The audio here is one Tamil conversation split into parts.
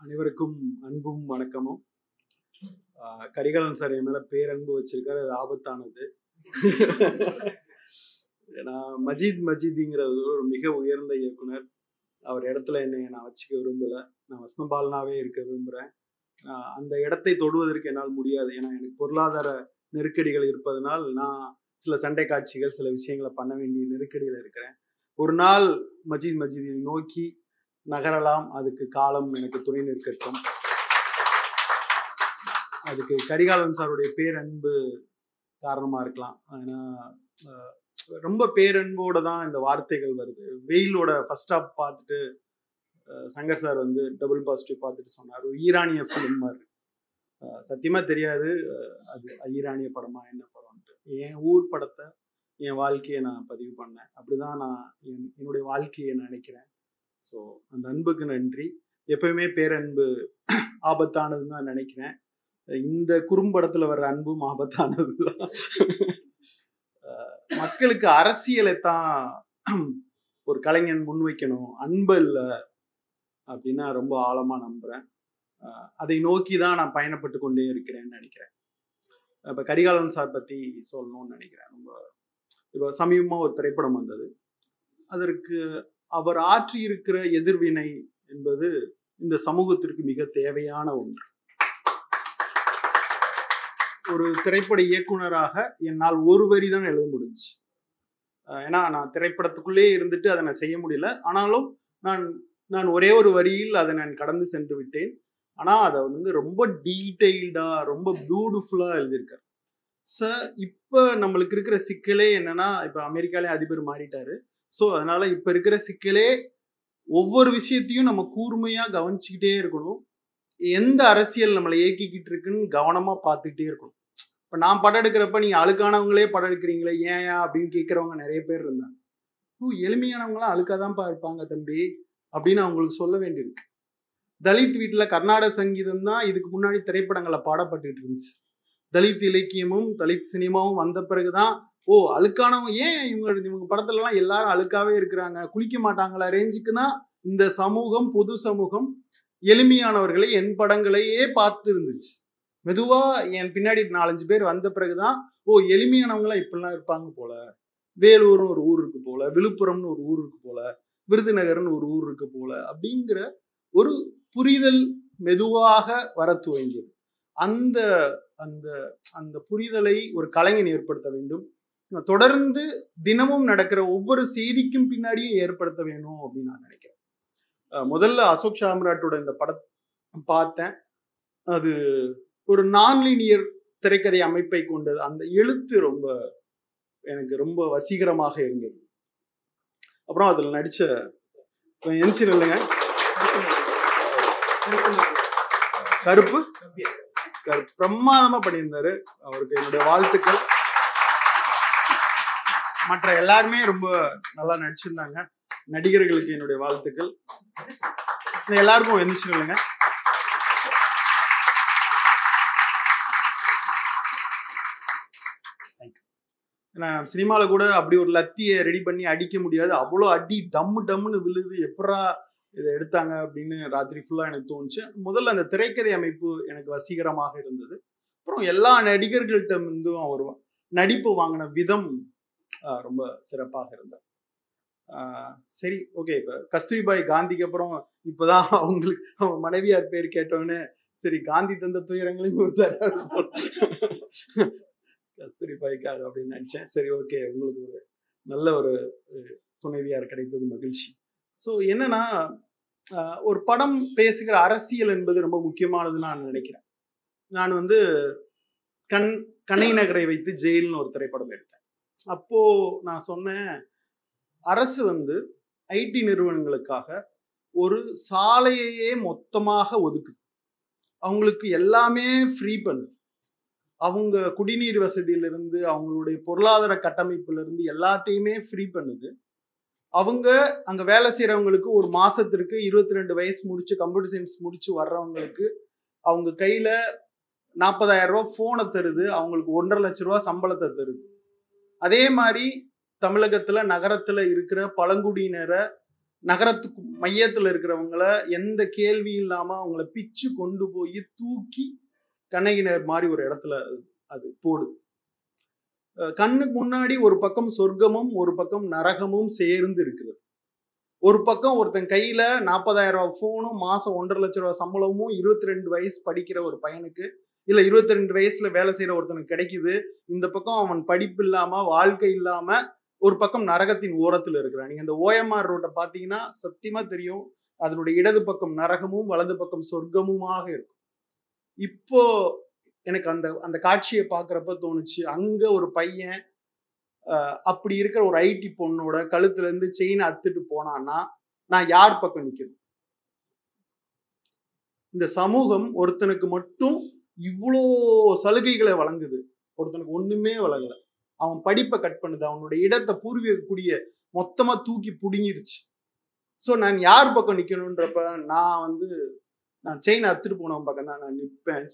அனைவருக்கும் அன்பும் வணக்கமும் ஆஹ் கரிகாலன் சார் என் மேல பேரன்பு வச்சிருக்காரு அது ஆபத்தானது ஏன்னா மஜீத் மஜீத்ங்கிறது ஒரு மிக உயர்ந்த இயக்குனர் அவர் இடத்துல என்னை நான் வச்சுக்க விரும்பல நான் வசந்தபாலனாவே இருக்க விரும்புறேன் ஆஹ் அந்த இடத்தை தொடுவதற்கு என்னால் முடியாது ஏன்னா எனக்கு பொருளாதார நெருக்கடிகள் இருப்பதனால் நான் சில சண்டை காட்சிகள் சில விஷயங்களை பண்ண வேண்டிய நெருக்கடியில் இருக்கிறேன் ஒரு நாள் மஜீத் மஜீதை நோக்கி நகரலாம் அதுக்கு காலம் எனக்கு துணை நிற்கட்டும் அதுக்கு கரிகாலன் சாருடைய பேரன்பு காரணமா இருக்கலாம் ஏன்னா அஹ், ரொம்ப பேரன்போட தான் இந்த வார்த்தைகள் வருது வெயிலோட ஃபர்ஸ்ட் ஹாப் பார்த்துட்டு அஹ், சங்கர் சார் வந்து டபுள் பாசிட்டிவ் பார்த்துட்டு சொன்னார் ஒரு ஈரானிய ஃபிலிம் மாதிரி அஹ், சத்தியமா தெரியாது அஹ், அது ஈரானிய படமா என்ன படம்ன்ட்டு என் ஊர் படத்தை என் வாழ்க்கையை நான் பதிவு பண்ணேன் அப்படிதான் நான் என் என்னுடைய வாழ்க்கையை நினைக்கிறேன் ஸோ அந்த அன்புக்கு நன்றி எப்பயுமே பேரன்பு ஆபத்தானதுன்னு தான் நினைக்கிறேன் இந்த குறும்படத்துல வர்ற அன்பும் ஆபத்தானது தான் மக்களுக்கு அரசியலை தான் ஒரு கலைஞன் முன்வைக்கணும் அன்பு இல்லை அப்படின்னா ரொம்ப ஆழமா நம்புறேன் அஹ் அதை நோக்கி தான் நான் பயணப்பட்டு கொண்டே இருக்கிறேன்னு நினைக்கிறேன் இப்போ கரிகாலன் சார் பத்தி சொல்லணும்னு நினைக்கிறேன் ரொம்ப இப்போ சமீபமா ஒரு திரைப்படம் வந்தது அதற்கு அவர் ஆற்றி இருக்கிற எதிர்வினை என்பது இந்த சமூகத்திற்கு மிக தேவையான ஒன்று ஒரு திரைப்பட இயக்குனராக என்னால் ஒரு வரி தான் எழுத முடிஞ்சு ஏன்னா நான் திரைப்படத்துக்குள்ளே இருந்துட்டு அதை நான் செய்ய முடியல ஆனாலும் நான் நான் ஒரே ஒரு வரியில் அதை நான் கடந்து சென்று விட்டேன் ஆனா அதை வந்து ரொம்ப டீட்டெயில்டா ரொம்ப பியூட்டிஃபுல்லா எழுதியிருக்காரு சார் இப்போ நம்மளுக்கு இருக்கிற சிக்கலே என்னன்னா இப்போ அமெரிக்காலே அதிபர் மாறிட்டாரு ஸோ அதனால இப்போ இருக்கிற சிக்கலே ஒவ்வொரு விஷயத்தையும் நம்ம கூர்மையா கவனிச்சுக்கிட்டே இருக்கணும் எந்த அரசியல் நம்மளை இயக்கிக்கிட்டு இருக்குன்னு கவனமா பார்த்துக்கிட்டே இருக்கணும் இப்போ நான் படம் எடுக்கிறப்ப நீங்க அழுக்கானவங்களே படம் எடுக்கிறீங்களே ஏன் ஏன் அப்படின்னு கேட்குறவங்க நிறைய பேர் இருந்தாங்க ஓ எளிமையானவங்களாம் அழுக்காதான்ப்பா இருப்பாங்க தம்பி அப்படின்னு அவங்களுக்கு சொல்ல வேண்டியிருக்கு தலித் வீட்டில் கர்நாடக சங்கீதம் தான் இதுக்கு முன்னாடி திரைப்படங்களை பாடப்பட்டுட்டு இருந்துச்சு தலித் இலக்கியமும் தலித் சினிமாவும் வந்த பிறகுதான் ஓ அழுக்கானவங்க ஏன் இவங்க இவங்க படத்துல எல்லாம் எல்லாரும் அழுக்காவே இருக்கிறாங்க குளிக்க மாட்டாங்களா ரேஞ்சுக்கு தான் இந்த சமூகம் பொது சமூகம் எளிமையானவர்களை என் படங்களையே பார்த்து இருந்துச்சு மெதுவா என் பின்னாடி நாலஞ்சு பேர் வந்த பிறகுதான் ஓ எளிமையானவங்களாம் இப்படிலாம் இருப்பாங்க போல வேலூர்னு ஒரு ஊர் இருக்கு போல விழுப்புரம்னு ஒரு ஊர் இருக்கு போல விருதுநகர்னு ஒரு ஊர் இருக்கு போல அப்படிங்கிற ஒரு புரிதல் மெதுவாக வர துவங்கியது அந்த அந்த அந்த புரிதலை ஒரு கலைஞன் ஏற்படுத்த வேண்டும் தொடர்ந்து தினமும் நடக்கிற ஒவ்வொரு செய்திக்கும் பின்னாடியும் ஏற்படுத்த வேணும் அப்படின்னு நான் நினைக்கிறேன் அஹ் முதல்ல அசோக் சாம்ராட்டோட இந்த படம் பார்த்தேன் அது ஒரு நான்லீனியர் திரைக்கதை அமைப்பை கொண்டது அந்த எழுத்து ரொம்ப எனக்கு ரொம்ப வசீகரமாக இருந்தது அப்புறம் அதில் நடிச்ச என்சின் இல்லைங்க கருப்பு கரு- பிரமாதமா பண்ணியிருந்தாரு அவருக்கு என்னுடைய வாழ்த்துக்கள் மற்ற எல்லாருமே ரொம்ப நல்லா நடிச்சிருந்தாங்க நடிகர்களுக்கு என்னுடைய வாழ்த்துக்கள் இது எல்லாருக்கும் எந்திரிச்சு இல்லைங்க ஏன்னா சினிமாவில் கூட அப்படி ஒரு லத்தியை ரெடி பண்ணி அடிக்க முடியாது அவ்வளோ அடி டம்மு டம்முன்னு விழுது எப்படா இதை எடுத்தாங்க அப்படின்னு ராத்திரி ஃபுல்லாக எனக்கு தோணுச்சு முதல்ல அந்த திரைக்கதை அமைப்பு எனக்கு வசீகரமாக இருந்தது அப்புறம் எல்லா நடிகர்கள்ட்ட இருந்தும் அவர் நடிப்பு வாங்கின விதம் ஆஹ், ரொம்ப சிறப்பாக இருந்தது ஆஹ், சரி ஓகே இப்போ கஸ்தூரிபாய் காந்திக்கு அப்புறம் இப்போதான் அவங்களுக்கு அவங்க மனைவியார் பேர் கேட்டோன்னு சரி காந்தி தந்த துயரங்களையும் கொடுத்தாரு போல. கஸ்தூரிபாய்க்காக அப்படின்னு நினச்சேன் சரி ஓகே உங்களுக்கு ஒரு நல்ல ஒரு அஹ், துணைவியார் கிடைத்தது மகிழ்ச்சி ஸோ என்னன்னா ஆஹ், ஒரு படம் பேசுகிற அரசியல் என்பது ரொம்ப முக்கியமானதுன்னு நான் நினைக்கிறேன் நான் வந்து கண் கண்ணை நகரை வைத்து ஜெயில்னு ஒரு திரைப்படம் எடுத்தேன் அப்போ நான் சொன்னேன் அரசு வந்து ஐடி நிறுவனங்களுக்காக ஒரு சாலையையே மொத்தமாக ஒதுக்குது அவங்களுக்கு எல்லாமே ஃப்ரீ பண்ணுது அவங்க குடிநீர் வசதியிலிருந்து அவங்களுடைய பொருளாதார கட்டமைப்புல இருந்து எல்லாத்தையுமே ஃப்ரீ பண்ணுது அவங்க அங்க வேலை செய்யறவங்களுக்கு ஒரு மாசத்திற்கு இருபத்தி ரெண்டு வயசு முடிச்சு கம்ப்யூட்டர் சயின்ஸ் முடிச்சு வர்றவங்களுக்கு அவங்க கையில நாற்பதாயிரம் ரூபாய் போனை தருது அவங்களுக்கு ஒன்றரை லட்ச ரூபா சம்பளத்தை தருது அதே மாதிரி தமிழகத்துல நகரத்துல இருக்கிற பழங்குடியினரை நகரத்துக்கு மையத்துல இருக்கிறவங்கள எந்த கேள்வி இல்லாம அவங்கள பிச்சு கொண்டு போய் தூக்கி கண்ணகினர் மாதிரி ஒரு இடத்துல அது போடுது அஹ் கண்ணுக்கு முன்னாடி ஒரு பக்கம் சொர்க்கமும் ஒரு பக்கம் நரகமும் சேர்ந்து இருக்கிறது ஒரு பக்கம் ஒருத்தன் கையில நாற்பதாயிரம் ரூபாய் ஃபோனும் மாசம் ஒன்றரை லட்ச ரூபாய் சம்பளமும் இருபத்தி ரெண்டு வயசு படிக்கிற ஒரு பையனுக்கு இல்ல இருபத்தி ரெண்டு வயசுல வேலை செய்யற ஒருத்தனுக்கு கிடைக்குது இந்த பக்கம் அவன் படிப்பு இல்லாம வாழ்க்கை இல்லாம ஒரு பக்கம் நரகத்தின் ஓரத்துல இருக்கிறான் நீங்க இந்த ஓஎம்ஆர் ரோட்டை பாத்தீங்கன்னா சத்தியமா தெரியும் அதனுடைய இடது பக்கம் நரகமும் வலது பக்கம் சொர்க்கமுமாக இருக்கும் இப்போ எனக்கு அந்த அந்த காட்சியை பார்க்குறப்ப தோணுச்சு அங்க ஒரு பையன் அஹ், அப்படி இருக்கிற ஒரு ஐடி பொண்ணோட கழுத்துல இருந்து செயினை அத்துட்டு போனான்னா நான் யார் பக்கம் நிக்கணும் இந்த சமூகம் ஒருத்தனுக்கு மட்டும் இவ்வளோ சலுகைகளை வழங்குது ஒருத்தனுக்கு ஒண்ணுமே வழங்கல அவன் படிப்பை கட் பண்ணுது அவனோட இடத்தை பூர்வீக குடிய மொத்தமா தூக்கி புடுங்கிருச்சு ஸோ நான் யார் பக்கம் நிக்கணுன்றப்ப நான் வந்து நான் செயின் அத்துட்டு போனவன் பக்கம் தான் நான் நிற்பேன்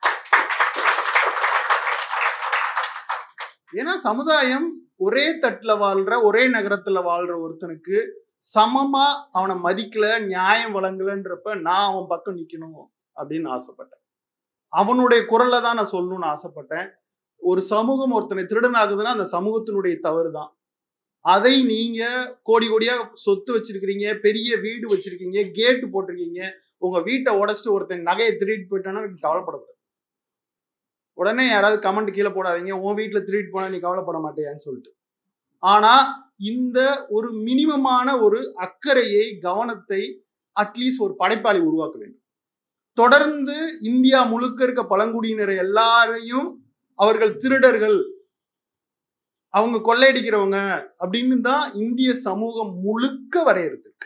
ஏன்னா சமுதாயம் ஒரே தட்டுல வாழ்ற ஒரே நகரத்துல வாழ்ற ஒருத்தனுக்கு சமமா அவனை மதிக்கல நியாயம் வழங்கலன்றப்ப நான் அவன் பக்கம் நிக்கணும் அப்படின்னு ஆசைப்பட்டேன் அவனுடைய குரல்ல தான் நான் சொல்லணும்னு ஆசைப்பட்டேன் ஒரு சமூகம் ஒருத்தனை திருடனாகுதுன்னா அந்த சமூகத்தினுடைய தவறு தான் அதை நீங்க கோடி கோடியா சொத்து வச்சிருக்கிறீங்க பெரிய வீடு வச்சிருக்கீங்க கேட்டு போட்டிருக்கீங்க உங்க வீட்டை உடைச்சிட்டு ஒருத்தன் நகையை திருடிட்டு போயிட்டானா நீங்க கவலைப்படக்கூடாது உடனே யாராவது கமெண்ட் கீழே போடாதீங்க உன் வீட்டுல திருடிட்டு போனா நீ கவலைப்பட மாட்டேயான்னு சொல்லிட்டு ஆனா இந்த ஒரு மினிமமான ஒரு அக்கறையை கவனத்தை அட்லீஸ்ட் ஒரு படைப்பாளி உருவாக்க வேண்டும் தொடர்ந்து இந்தியா முழுக்க இருக்க பழங்குடியினர் எல்லாரையும் அவர்கள் திருடர்கள் அவங்க கொள்ளையடிக்கிறவங்க அப்படின்னு தான் இந்திய சமூகம் முழுக்க வரையறுத்திருக்கு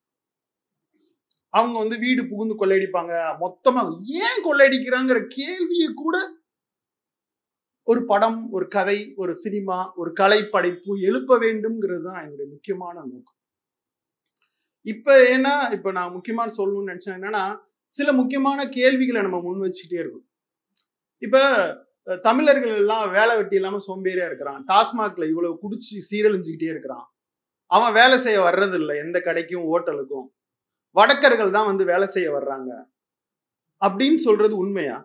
அவங்க வந்து வீடு புகுந்து கொள்ளையடிப்பாங்க மொத்தமா ஏன் கொள்ளையடிக்கிறாங்கிற கேள்வியை கூட ஒரு படம் ஒரு கதை ஒரு சினிமா ஒரு கலை படைப்பு எழுப்ப வேண்டும்ங்கிறது தான் என்னுடைய முக்கியமான நோக்கம் இப்ப ஏன்னா இப்ப நான் முக்கியமான சொல்லணும்னு நினைச்சேன் என்னன்னா சில முக்கியமான கேள்விகளை நம்ம முன் வச்சுக்கிட்டே இருக்கோம் இப்ப அஹ், தமிழர்கள் எல்லாம் வேலை வெட்டி இல்லாம சோம்பேறியா இருக்கிறான் டாஸ்மாக்ல இவ்வளவு குடிச்சு சீரழிஞ்சுக்கிட்டே இருக்கிறான் அவன் வேலை செய்ய வர்றது இல்லை எந்த கடைக்கும் ஹோட்டலுக்கும் வடக்கர்கள் தான் வந்து வேலை செய்ய வர்றாங்க அப்படின்னு சொல்றது உண்மையா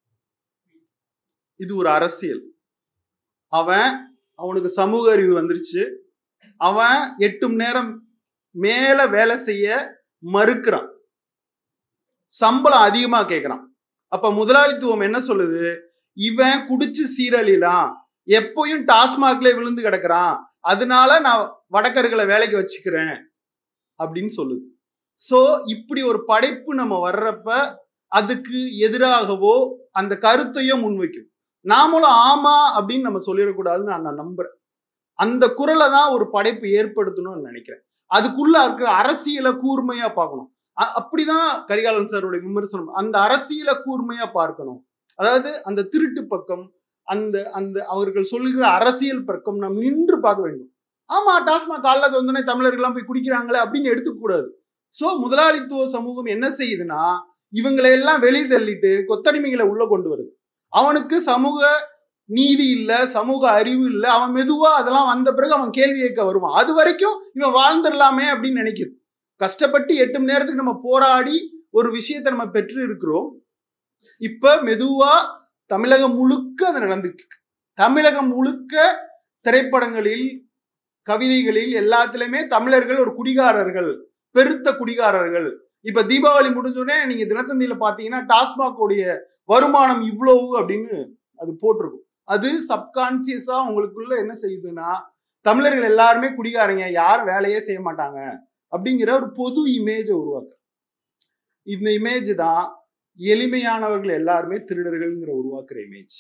இது ஒரு அரசியல் அவன் அவனுக்கு சமூக அறிவு வந்துருச்சு அவன் எட்டு மணி நேரம் மேல வேலை செய்ய மறுக்கிறான் சம்பளம் அதிகமா கேட்கறான் அப்ப முதலாளித்துவம் என்ன சொல்லுது இவன் குடிச்சு சீரழிலாம் எப்பயும் டாஸ்மாக்ல விழுந்து கிடக்குறான் அதனால நான் வடக்கர்களை வேலைக்கு வச்சுக்கிறேன் அப்படின்னு சொல்லுது சோ இப்படி ஒரு படைப்பு நம்ம வர்றப்ப அதுக்கு எதிராகவோ அந்த கருத்தையோ முன்வைக்கும் நாமளும் ஆமா அப்படின்னு நம்ம சொல்லிடக்கூடாதுன்னு நான் நான் நம்புறேன் அந்த குரலை தான் ஒரு படைப்பு ஏற்படுத்தணும்னு நினைக்கிறேன் அதுக்குள்ள இருக்கிற அரசியலை கூர்மையா பார்க்கணும் அ- அப்படிதான் கரிகாலன் சாருடைய விமர்சனம் அந்த அரசியலை கூர்மையா பார்க்கணும் அதாவது அந்த திருட்டு பக்கம் அந்த அந்த அவர்கள் சொல்லுகிற அரசியல் பக்கம் நாம் நின்று பார்க்க வேண்டும் ஆமா டாஸ்மாக் காலைல வந்தோடனே தமிழர்கள்லாம் போய் குடிக்கிறாங்களே அப்படின்னு எடுத்துக்க கூடாது சோ முதலாளித்துவ சமூகம் என்ன செய்யுதுன்னா இவங்களை எல்லாம் வெளியே தள்ளிட்டு கொத்தடிமைகளை உள்ள கொண்டு வருது அவனுக்கு சமூக நீதி இல்ல சமூக அறிவு இல்ல அவன் மெதுவா அதெல்லாம் வந்த பிறகு அவன் கேள்வி கேட்க வருவான் அது வரைக்கும் இவன் வாழ்ந்துடலாமே அப்படின்னு நினைக்குது கஷ்டப்பட்டு எட்டு மணி நேரத்துக்கு நம்ம போராடி ஒரு விஷயத்தை நம்ம பெற்று இருக்கிறோம் இப்ப மெதுவா தமிழகம் முழுக்க அது நடந்துட்டு இருக்கு தமிழகம் முழுக்க திரைப்படங்களில் கவிதைகளில் எல்லாத்துலயுமே தமிழர்கள் ஒரு குடிகாரர்கள் பெருத்த குடிகாரர்கள் இப்ப தீபாவளி முடிஞ்சோடனே நீங்க தினத்தந்தியில பாத்தீங்கன்னா டாஸ்மாக் உடைய வருமானம் இவ்வளவு அப்படின்னு அது போட்டிருக்கும் அது சப்கான்சியஸா உங்களுக்குள்ள என்ன செய்யுதுன்னா தமிழர்கள் எல்லாருமே குடிகாரங்க யாரும் வேலையே செய்ய மாட்டாங்க அப்படிங்கிற ஒரு பொது இமேஜை உருவாக்கு இந்த இமேஜ் தான் எளிமையானவர்கள் எல்லாருமே திருடர்கள்ங்கிற உருவாக்குற இமேஜ்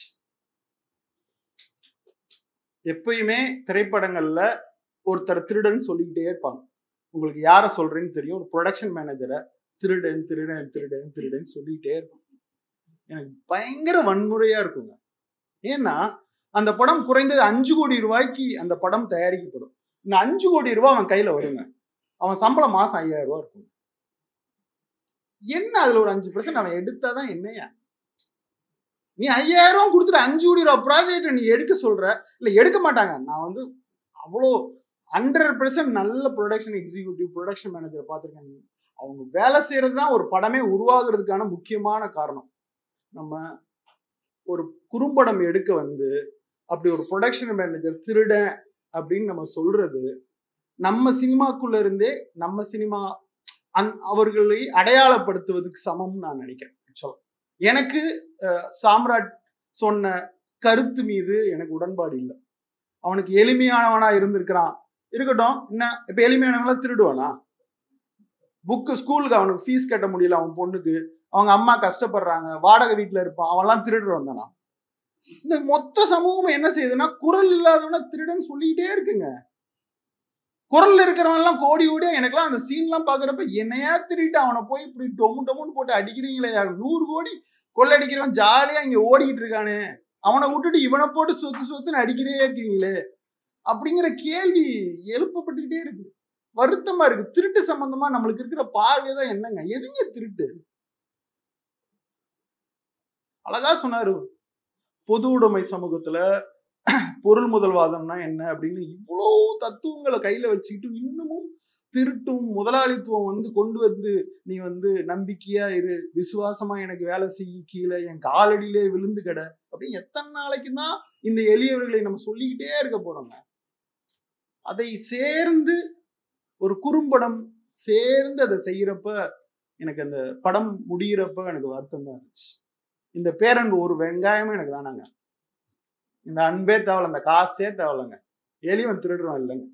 எப்பயுமே திரைப்படங்கள்ல ஒருத்தர் திருடன் சொல்லிக்கிட்டே இருப்பாங்க உங்களுக்கு யாரை சொல்றேன்னு தெரியும் ஒரு ப்ரொடக்ஷன் மேனேஜரை திருடன் திருடன் திருடன் திருடன் சொல்லிக்கிட்டே இருப்பாங்க எனக்கு பயங்கர வன்முறையா இருக்குங்க ஏன்னா அந்த படம் குறைந்தது அஞ்சு கோடி ரூபாய்க்கு அந்த படம் தயாரிக்கப்படும் இந்த அஞ்சு கோடி ரூபாய் அவன் கையில வருங்க அவன் சம்பளம் மாசம் ஐயாயிரம் ரூபாய் இருக்கும் என்ன அதுல ஒரு அஞ்சு பர்சன்ட் அவன் எடுத்தாதான் என்னையா நீ ஐயாயிரம் ரூபாய் கொடுத்துட்டு அஞ்சு கோடி ரூபாய் ப்ராஜெக்ட் நீ எடுக்க சொல்ற இல்ல எடுக்க மாட்டாங்க நான் வந்து அவ்வளோ ஹண்ட்ரட் பெர்சன்ட் நல்ல ப்ரொடக்ஷன் எக்ஸிக்யூட்டிவ் ப்ரொடக்ஷன் மேனேஜர் பார்த்துருக்கேன் அவங்க வேலை செய்யறது தான் ஒரு படமே உருவாகிறதுக்கான முக்கியமான காரணம் நம்ம ஒரு குறும்படம் எடுக்க வந்து அப்படி ஒரு ப்ரொடக்ஷன் மேனேஜர் திருடன் அப்படின்னு நம்ம சொல்றது நம்ம சினிமாக்குள்ள இருந்தே நம்ம சினிமா அந் அவர்களை அடையாளப்படுத்துவதுக்கு சமம் நான் நினைக்கிறேன் ஆக்சுவலா எனக்கு அஹ், சாம்ராட் சொன்ன கருத்து மீது எனக்கு உடன்பாடு இல்லை அவனுக்கு எளிமையானவனா இருந்திருக்கிறான் இருக்கட்டும் என்ன இப்ப எளிமையானவங்களா திருடுவானா புக்கு ஸ்கூலுக்கு அவனுக்கு ஃபீஸ் கட்ட முடியல அவன் பொண்ணுக்கு அவங்க அம்மா கஷ்டப்படுறாங்க வாடகை வீட்டுல இருப்பான் அவன்லாம் திருடுறவன் தானா இந்த மொத்த சமூகம் என்ன செய்யுதுன்னா குரல் இல்லாதவன திருடன் சொல்லிக்கிட்டே இருக்குங்க குரல்ல இருக்கிறவன் எல்லாம் கோடி கோடியா எனக்கெல்லாம் அந்த சீன்லாம் பாக்குறப்ப என்னையா திருட்டு அவனை போய் இப்படி டொமு டொமுன்னு போட்டு அடிக்கிறீங்களே நூறு கோடி கொள்ளடிக்கிறவன் ஜாலியா இங்க ஓடிக்கிட்டு இருக்கானே அவனை விட்டுட்டு இவனை போட்டு சொத்து சொத்துன்னு அடிக்கிறே இருக்கீங்களே அப்படிங்கிற கேள்வி எழுப்பப்பட்டுக்கிட்டே இருக்கு வருத்தமா இருக்கு திருட்டு சம்பந்தமா நம்மளுக்கு இருக்கிற பார்வை தான் என்னங்க எதுங்க திருட்டு அழகா சொன்னாரு பொது உடைமை சமூகத்துல பொருள் முதல்வாதம்னா என்ன அப்படின்னு இவ்வளோ தத்துவங்களை கையில வச்சுக்கிட்டு இன்னமும் திருட்டும் முதலாளித்துவம் வந்து கொண்டு வந்து நீ வந்து நம்பிக்கையா இரு விசுவாசமா எனக்கு வேலை செய்ய கீழே என் காலடியிலே விழுந்து கிட அப்படின்னு எத்தனை நாளைக்கு தான் இந்த எளியவர்களை நம்ம சொல்லிக்கிட்டே இருக்க போறோங்க அதை சேர்ந்து ஒரு குறும்படம் சேர்ந்து அதை செய்யறப்ப எனக்கு அந்த படம் முடியிறப்ப எனக்கு வருத்தம் தான் இருந்துச்சு இந்த பேரன்பு ஒரு வெங்காயமும் எனக்கு வேணாங்க இந்த அன்பே தேவையில்ல இந்த காசே தேவையில்லைங்க எலிவன் திருடுறான் இல்லைங்க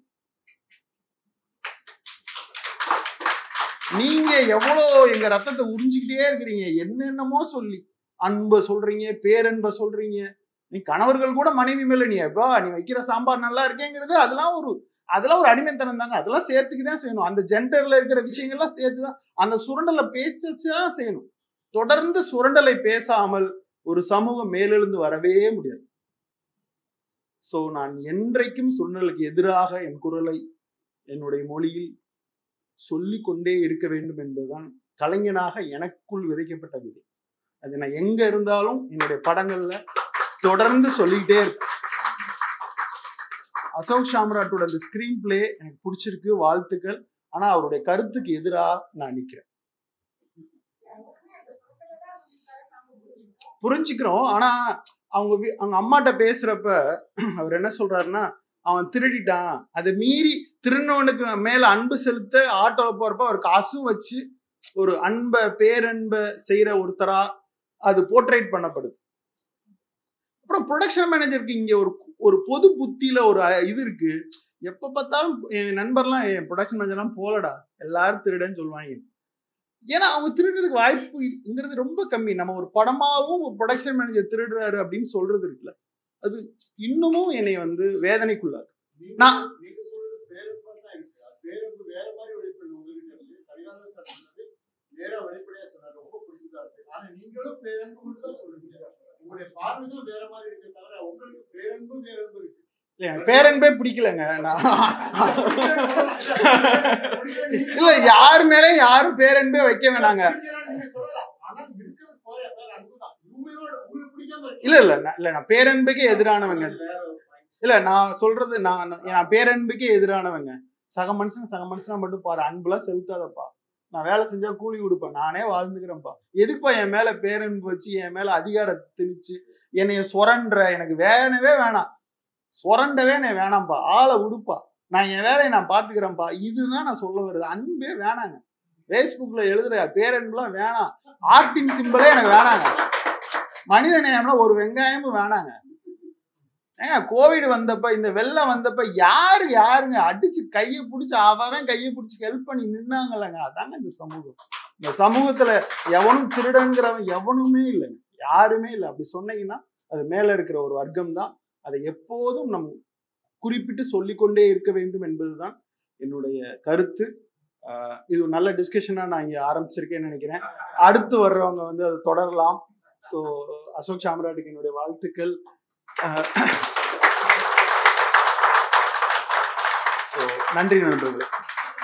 நீங்க எவ்வளோ எங்க ரத்தத்தை உறிஞ்சிக்கிட்டே இருக்கிறீங்க என்னென்னமோ சொல்லி அன்பை சொல்றீங்க பேரன்பை சொல்றீங்க நீ கணவர்கள் கூட மனைவி மேல நீ எப்பா நீ வைக்கிற சாம்பார் நல்லா இருக்கேங்கிறது அதெல்லாம் ஒரு அதெல்லாம் ஒரு அடிமைத்தனம் தாங்க அதெல்லாம் சேர்த்துக்கு தான் செய்யணும் அந்த ஜெண்டர்ல இருக்கிற விஷயங்கள்லாம் சேர்த்து தான் அந்த சுரண்டலை பேசிச்சு தான் செய்யணும் தொடர்ந்து சுரண்டலை பேசாமல் ஒரு சமூகம் மேலெழுந்து வரவே முடியாது சோ நான் என்றைக்கும் சுரண்டலுக்கு எதிராக என் குரலை என்னுடைய மொழியில் சொல்லிக் கொண்டே இருக்க வேண்டும் என்பதுதான் கலைஞனாக எனக்குள் விதைக்கப்பட்ட விதை அது நான் எங்க இருந்தாலும் என்னுடைய படங்கள்ல தொடர்ந்து சொல்லிக்கிட்டே இருப்பேன் அசோக் சாம்ராட்டோட அந்த ஸ்கிரீன் பிளே எனக்கு பிடிச்சிருக்கு வாழ்த்துக்கள் ஆனா அவருடைய கருத்துக்கு எதிராக நான் நிக்கிறேன் புரிஞ்சுக்கிறோம் ஆனா அவங்க வீ- அவங்க அம்மாட்ட பேசுறப்ப அவர் என்ன சொல்றாருன்னா அவன் திருடிட்டான் அதை மீறி திருநவனுக்கு மேல அன்பு செலுத்த ஆட்டோல போறப்ப அவர் காசும் வச்சு ஒரு அன்பை பேரன்பை செய்யற ஒருத்தரா அது போர்ட்ரேட் பண்ணப்படுது அப்புறம் ப்ரொடக்ஷன் மேனேஜருக்கு இங்க ஒரு ஒரு பொது புத்தியில ஒரு அஹ், இது இருக்கு எப்ப பார்த்தாலும் என் நண்பர்லாம் என் ப்ரொடக்ஷன் மேனேஜர்லாம் போலடா எல்லாரும் திருடன்னு சொல்லுவாங்க ஏன்னா அவங்க திருடுறதுக்கு வாய்ப்புங்கிறது ரொம்ப கம்மி நம்ம ஒரு படமாவும் ஒரு ப்ரொடக்ஷன் மேனேஜர் திருடுறாரு அப்படின்னு சொல்றது இருக்குல்ல அது இன்னமும் என்னை வந்து வேதனைக்குள்ளாது நான்- நீங்க சொல்றது பேரன்பா தான் இருக்கு அது பேரன்பு வேற மாதிரி வெளிப்படுது உங்ககிட்ட இருந்து கரிகாலன் சார் சொன்னது நேரா வெளிப்படையா சொன்னாரு ரொம்ப பிடிச்சதா இருக்கு ஆனா நீங்களும் பேரன்பு கொண்டு தான் சொல்றீங்க உங்களுடைய பார்வை தான் வேற மாதிரி இருக்கே தவிர உங்களுக்கு பேரன்பு வேறன்பு இருக்கு இல்ல, எனக்கு பேரன்பே பிடிக்கலங்க நான் இல்ல யார் மேலே யாரும் பேரன்பே வைக்க வேணாங்க நீங்க சொல்லலாம் ஆனா இருக்கிறது போற வேற அன்பு தான் உண்மையோட உங்களுக்கு பிடிக்காம இருக்கு இல்ல இல்ல நான்- இல்ல நான் பேரன்புக்கே எதிரானவங்க இல்ல நான் சொல்றது நான் நான் நான் பேரன்புக்கே எதிரானவங்க சக மனுஷன் சக மனுஷனா மட்டும் பாரு அன்புலாம் செலுத்தாதப்பா நான் வேலை செஞ்சா கூலி கொடுப்பேன் நானே வாழ்ந்துக்கிறேன்ப்பா எதுக்குப்பா என் மேல பேரன்பு வச்சு என் மேல அதிகாரத்தை திணிச்சு என்னைய சுரண்ட எனக்கு வேணவே வேணாம் சுரண்டவே நான் வேணாம்ப்பா ஆளை விடுப்பா நான் என் வேலையை நான் பாத்துக்கிறேன்ப்பா இதுதான் நான் சொல்ல வருது அன்பே வேணாங்க ஃபேஸ்புக்ல எழுதுற பேரன்புலாம் வேணாம் ஆர்டின் சிம்பிளே எனக்கு வேணாங்க மனித நேயம்லாம் ஒரு வெங்காயமும் வேணாங்க ஏங்க கோவிட் வந்தப்ப இந்த வெள்ளம் வந்தப்ப யாரு யாருங்க அடிச்சு கையை பிடிச்சி அவன் கையை பிடிச்சி ஹெல்ப் பண்ணி நின்னாங்கல்லங்க அதாங்க இந்த சமூகம் இந்த சமூகத்துல எவனும் திருடங்கிறவன் எவனுமே இல்லைங்க யாருமே இல்லை அப்படி சொன்னீங்கன்னா அது மேல இருக்கிற ஒரு வர்க்கம் தான் அதை எப்போதும் நம் குறிப்பிட்டு சொல்லிக்கொண்டே இருக்க வேண்டும் என்பதுதான் என்னுடைய கருத்து ஆஹ் இது ஒரு நல்ல டிஸ்கஷனா நான் இங்க ஆரம்பிச்சிருக்கேன்னு நினைக்கிறேன் அடுத்து வர்றவங்க வந்து அதை தொடரலாம் ஸோ அசோக் சாம்ராட்டுக்கு என்னுடைய வாழ்த்துக்கள் ஸோ நன்றி நண்பர்களே